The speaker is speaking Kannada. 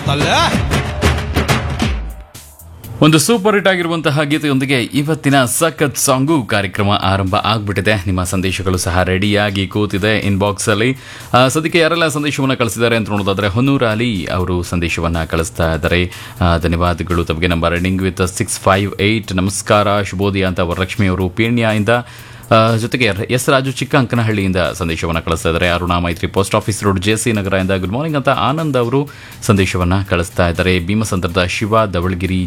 ತಲೆ ಒಂದು ಸೂಪರ್ ಹಿಟ್ ಆಗಿರುವಂತಹ ಗೀತೆಯೊಂದಿಗೆ ಇವತ್ತಿನ ಸಖತ್ ಸಾಂಗು ಕಾರ್ಯಕ್ರಮ ಆರಂಭ ಆಗ್ಬಿಟ್ಟಿದೆ ನಿಮ್ಮ ಸಂದೇಶಗಳು ಸಹ ರೆಡಿಯಾಗಿ ಕೂತಿದೆ ಇನ್ಬಾಕ್ಸ್ ಅಲ್ಲಿ ಆ, ಸದ್ಯಕ್ಕೆ ಯಾರೆಲ್ಲ ಸಂದೇಶವನ್ನು ಕಳಿಸಿದ್ದಾರೆ ಅಂತ ನೋಡೋದಾದ್ರೆ ಹೊನ್ನೂರ್ ಅಲಿ ಅವರು ಸಂದೇಶವನ್ನ ಕಳಿಸ್ತಾ ಇದ್ದಾರೆ ಆ, ಧನ್ಯವಾದಗಳು ತಮಗೆ number ending with six five eight ನಮಸ್ಕಾರ ಶುಭೋದಯ ಅಂತ ವರಲಕ್ಷ್ಮಿ ಅವರು ಪೀಣ್ಯದಿಂದ ಆ, ಜೊತೆಗೆ ಎಸ್ ರಾಜು ಚಿಕ್ಕ ಅಂಕನಹಳ್ಳಿಯಿಂದ ಸಂದೇಶವನ್ನು ಕಳಿಸ್ತಾ ಇದ್ದಾರೆ Aruna Maitri post office road J C ನಗರದಿಂದ ಗುಡ್ ಮಾರ್ನಿಂಗ್ ಅಂತ ಆನಂದ್ ಅವರು ಸಂದೇಶವನ್ನು ಕಳಿಸ್ತಾ ಇದ್ದಾರೆ ಭೀಮಸಂದ್ರದ ಶಿವ ದವಳಗಿರಿ